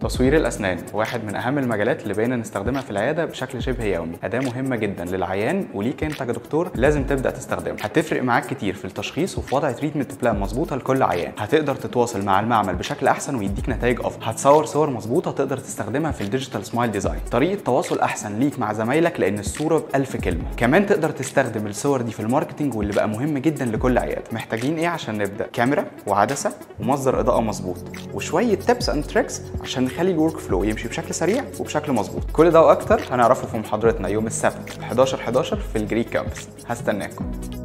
تصوير الاسنان واحد من اهم المجالات اللي بقينا نستخدمها في العياده بشكل شبه يومي اداه مهمه جدا للعيان وليك انت كدكتور لازم تبدا تستخدمها هتفرق معاك كتير في التشخيص وفي وضع تريتمنت بلان مظبوطه لكل عيان هتقدر تتواصل مع المعمل بشكل احسن ويديك نتائج افضل هتصور صور مظبوطه تقدر تستخدمها في الديجيتال سمايل ديزاين طريقه تواصل احسن ليك مع زمايلك لان الصوره بألف كلمه كمان تقدر تستخدم الصور دي في الماركتنج واللي بقى مهم جدا لكل عياده محتاجين ايه عشان نبدا كاميرا وعدسه ومصدر اضاءه مظبوط وشويه تيبس اند تريكس عشان نخلي الورك فلو يمشي بشكل سريع وبشكل مظبوط كل ده واكتر هنعرفه في محاضرتنا يوم السبت 11 11 في الجريك كامبس هستناكم